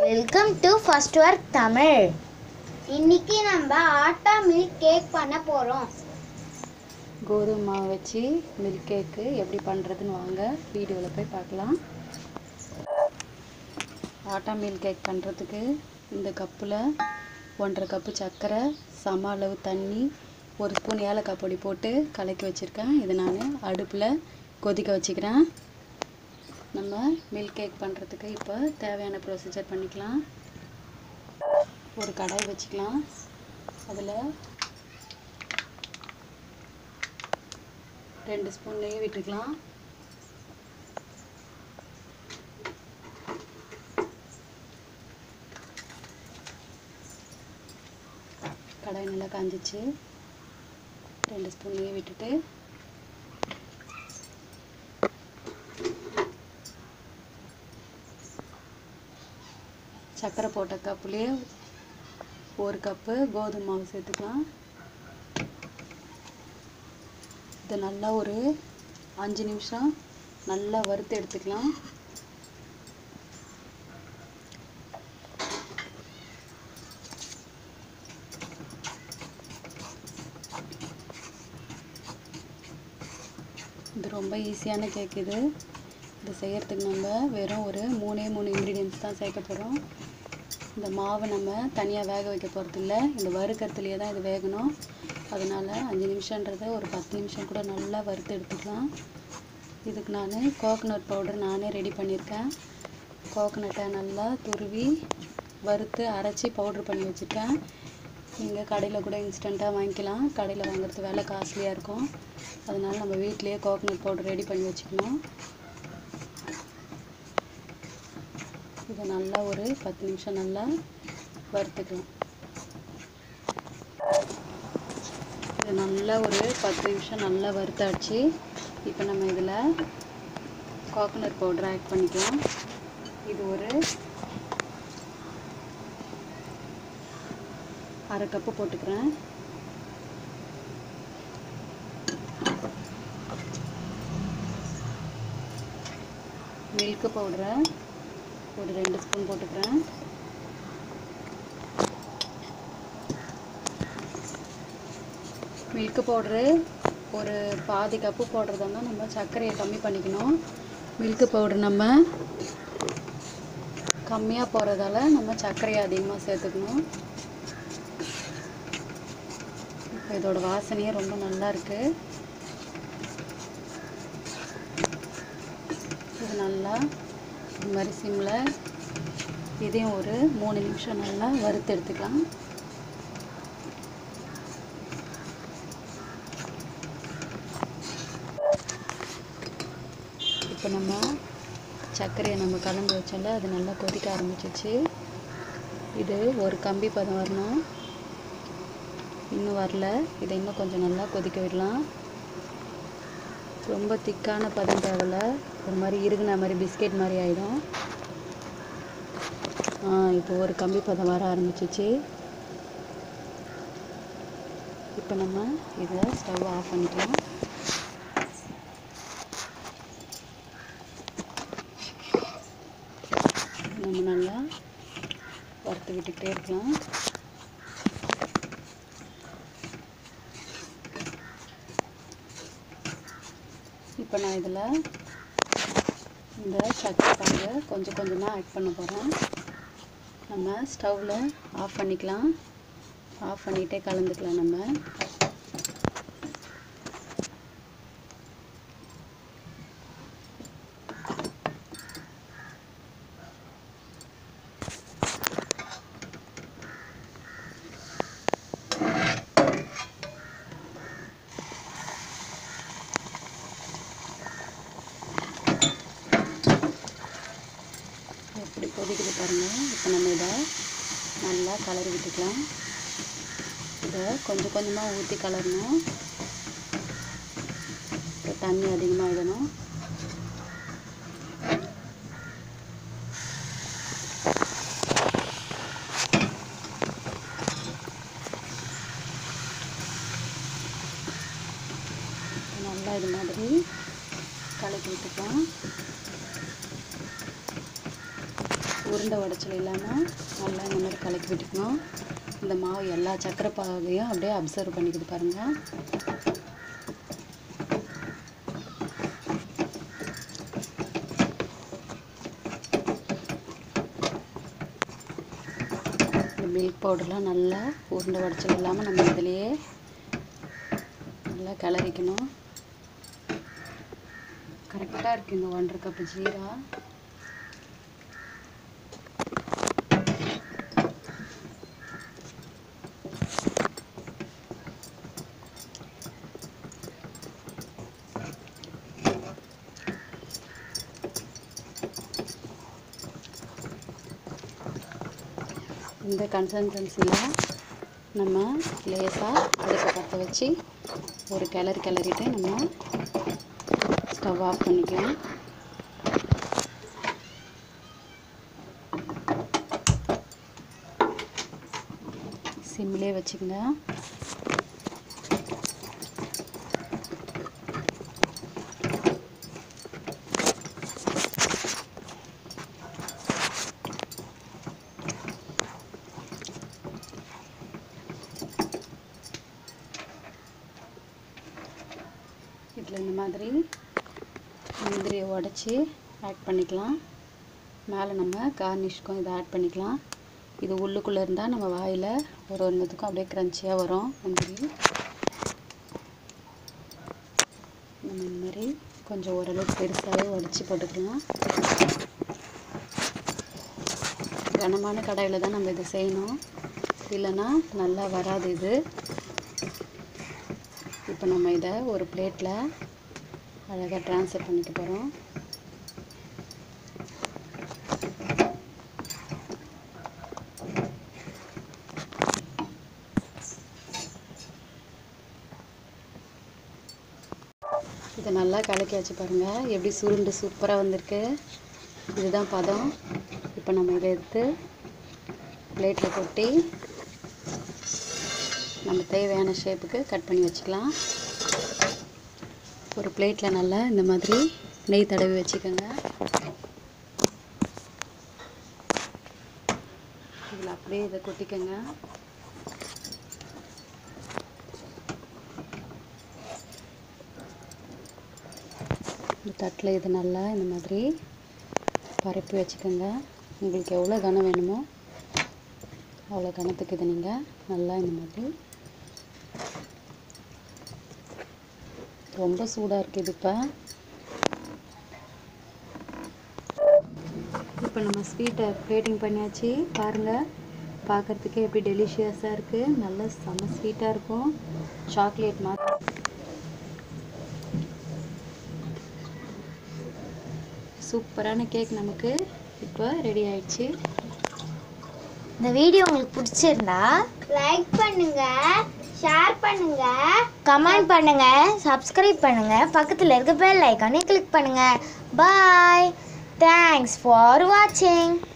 welcome to first work Tamil இன்னைக்கு நம்ம atta milk cake பண்ண போகிறோம் கோதுமை மாவு வச்சு மில்க் கேக்கு எப்படி பண்ணுறதுன்னு வாங்க வீடியோவில் போய் பார்க்கலாம் ஆட்டா மில்க் கேக் பண்ணுறதுக்கு இந்த கப்பில் ஒன்றரை கப்பு சர்க்கரை சம அளவு தண்ணி ஒரு ஸ்பூன் ஏலக்காய் பொடி போட்டு கலக்கி வச்சுருக்கேன் இதை நான் அடுப்பில் கொதிக்க வச்சுக்கிறேன் நம்ம மில்க் கேக் பண்ணுறதுக்கு இப்போ தேவையான ப்ரொசீஜர் பண்ணிக்கலாம் ஒரு கடாய் வச்சுக்கலாம் அதில் ரெண்டு ஸ்பூன் நெய் விட்டுக்கலாம் கடாய் நல்லா காஞ்சிச்சு ரெண்டு ஸ்பூன் நெய் விட்டுட்டு சர்க்கரை போட்ட கப்புலேயே ஒரு கப்பு கோதுமை மாவு சேர்த்துக்கலாம் இதை நல்லா ஒரு அஞ்சு நிமிஷம் நல்லா வறுத்து எடுத்துக்கலாம் இது ரொம்ப ஈஸியான கேக் இது இது செய்யறதுக்கு நம்ம வெறும் ஒரு மூணே மூணு இன்க்ரீடியன்ஸ் தான் சேர்க்க போகிறோம் இந்த மாவை நம்ம தனியாக வேக வைக்க போகிறது இல்லை இந்த வறுக்கிறதுலையே தான் இது வேகணும் அதனால் அஞ்சு நிமிஷன்றதை ஒரு பத்து நிமிஷம் கூட நல்லா வறுத்து எடுத்துக்கலாம் இதுக்கு நான் கோகனட் பவுடர் நானே ரெடி பண்ணியிருக்கேன் கோகனட்டை நல்லா துருவி வறுத்து அரைச்சி பவுட்ரு பண்ணி வச்சுருக்கேன் நீங்கள் கடையில் கூட இன்ஸ்டண்ட்டாக வாங்கிக்கலாம் கடையில் வாங்குறது விலை காஸ்ட்லியாக இருக்கும் அதனால் நம்ம வீட்டிலேயே கோகனட் பவுடர் ரெடி பண்ணி வச்சுக்கணும் இதை நல்லா ஒரு பத்து நிமிஷம் நல்லா வறுத்துக்கலாம் இது நல்லா ஒரு பத்து நிமிஷம் நல்லா வறுத்தாச்சு இப்போ நம்ம இதில் கோகனட் பவுடர் ஆட் பண்ணிக்கலாம் இது ஒரு அரை கப்பு போட்டுக்கிறேன் மில்க் பவுடரை ஒரு ரெண்டு ஸ்பூன் போட்டுக்கிறேன் மில்க் பவுட்ரு ஒரு பாதி கப்பு போடுறதா இருந்தால் நம்ம சர்க்கரையை கம்மி பண்ணிக்கணும் மில்க் பவுடர் நம்ம கம்மியாக போகிறதால நம்ம சர்க்கரையை அதிகமாக சேர்த்துக்கணும் இப்போ இதோட வாசனையே ரொம்ப நல்லா இருக்கு இது நல்லா இது மாதிரி சிம்மில் இதையும் ஒரு மூணு நிமிஷம் நல்லா வறுத்து எடுத்துக்கலாம் இப்போ நம்ம சர்க்கரையை நம்ம கலந்து வச்சோம்ல அது நல்லா கொதிக்க ஆரம்பிச்சிச்சு இது ஒரு கம்பி பதம் வரணும் இன்னும் வரல இதை இன்னும் கொஞ்சம் நல்லா கொதிக்க விடலாம் ரொம்ப திக்கான பதம் தேவையில்ல ஒரு மாதிரி இறுகுன மாதிரி பிஸ்கெட் மாதிரி ஆகிடும் இப்போ ஒரு கம்பி பதம் வர ஆரம்பிச்சிச்சு இப்போ நம்ம இதை ஸ்டவ் ஆஃப் பண்ணிக்கலாம் நம்ம நல்லா வறுத்து விட்டுக்கிட்டே இருக்கலாம் இப்போ நான் இதில் இந்த சர்க்கரை பாகை கொஞ்சம் கொஞ்சமாக ஆட் பண்ண போகிறேன் நம்ம ஸ்டவ்வில் ஆஃப் பண்ணிக்கலாம் ஆஃப் பண்ணிகிட்டே கலந்துக்கலாம் நம்ம எப்படி கொதிக்குது பாருங்கள் இப்போ நம்ம இதை நல்லா கலரி விட்டுக்கலாம் இதை கொஞ்சம் கொஞ்சமாக ஊற்றி கலரணும் இப்போ தண்ணி அதிகமாகிடணும் நல்லா இது மாதிரி கலக்கி விட்டுக்கலாம் ஒரு உருண்டை உடச்சல் இல்லாமல் நல்லா இந்த மாதிரி கலக்கி விட்டுக்கணும் இந்த மாவு எல்லா சக்கரை பாகையும் அப்படியே அப்சர்வ் பண்ணிக்கிட்டு பாருங்கள் இந்த மில்க் பவுடர்லாம் நல்லா உருண்டை உடச்சல் இல்லாமல் நம்ம இதிலையே நல்லா கிளறிக்கணும் கரெக்டாக இருக்குது இந்த ஒன்றரை கப்பு ஜீரா இந்த கன்சன்டன்சியில் நம்ம லேசாக அடுப்பை பற்ற வச்சு ஒரு கிளறி கிளறிட்டு நம்ம ஸ்டவ் ஆஃப் பண்ணிக்கலாம் சிம்லே வச்சுக்கங்க இதில் இந்த மாதிரி முந்திரியை உடச்சி ஆட் பண்ணிக்கலாம் மேலே நம்ம கார்னிஷ்க்கும் இதை ஆட் பண்ணிக்கலாம் இது உள்ளுக்குள்ளே இருந்தால் நம்ம வாயில் ஒரு ஒன்றுத்துக்கும் அப்படியே க்ரன்ச்சியாக வரும் முந்திரி நம்ம இந்த மாதிரி கொஞ்சம் ஓரளவுக்கு பெருசாகவே உடச்சி போட்டுக்கலாம் கனமான கடாயில் தான் நம்ம இதை செய்யணும் இல்லைன்னா நல்லா வராது இது இப்போ நம்ம இதை ஒரு பிளேட்டில் அழகாக ட்ரான்ஸ்ஃபர் பண்ணிக்க போகிறோம் இதை நல்லா கலக்கி வச்சு பாருங்கள் எப்படி சுருண்டு சூப்பராக வந்திருக்கு இதுதான் பதம் இப்போ நம்ம இதை எடுத்து பிளேட்டில் கொட்டி நம்ம தேவையான ஷேப்புக்கு கட் பண்ணி வச்சுக்கலாம் ஒரு பிளேட்டில் நல்லா இந்த மாதிரி நெய் தடவி வச்சுக்கோங்க இதில் அப்படியே இதை கொட்டிக்கோங்க இந்த தட்டில் இது நல்லா இந்த மாதிரி பரப்பி வச்சுக்கோங்க உங்களுக்கு எவ்வளோ கனம் வேணுமோ அவ்வளோ கனத்துக்கு இதை நீங்கள் நல்லா இந்த மாதிரி ரொம்ப சூடாக இருக்குது இப்போ இப்போ நம்ம ஸ்வீட்டை பிளேட்டிங் பண்ணியாச்சு பாருங்கள் பார்க்குறதுக்கே எப்படி டெலிஷியஸாக இருக்குது நல்ல செம்ம ஸ்வீட்டாக இருக்கும் சாக்லேட் மாதிரி சூப்பரான கேக் நமக்கு இப்போ ரெடி ஆயிடுச்சு இந்த வீடியோ உங்களுக்கு பிடிச்சிருந்தா லைக் பண்ணுங்க ஷேர் பண்ணுங்க கமெண்ட் பண்ணுங்க சப்ஸ்கிரைப் பண்ணுங்க பக்கத்தில் இருக்க பெல் ஐக்கானே கிளிக் பண்ணுங்க பாய் தேங்க்ஸ் ஃபார் வாட்சிங்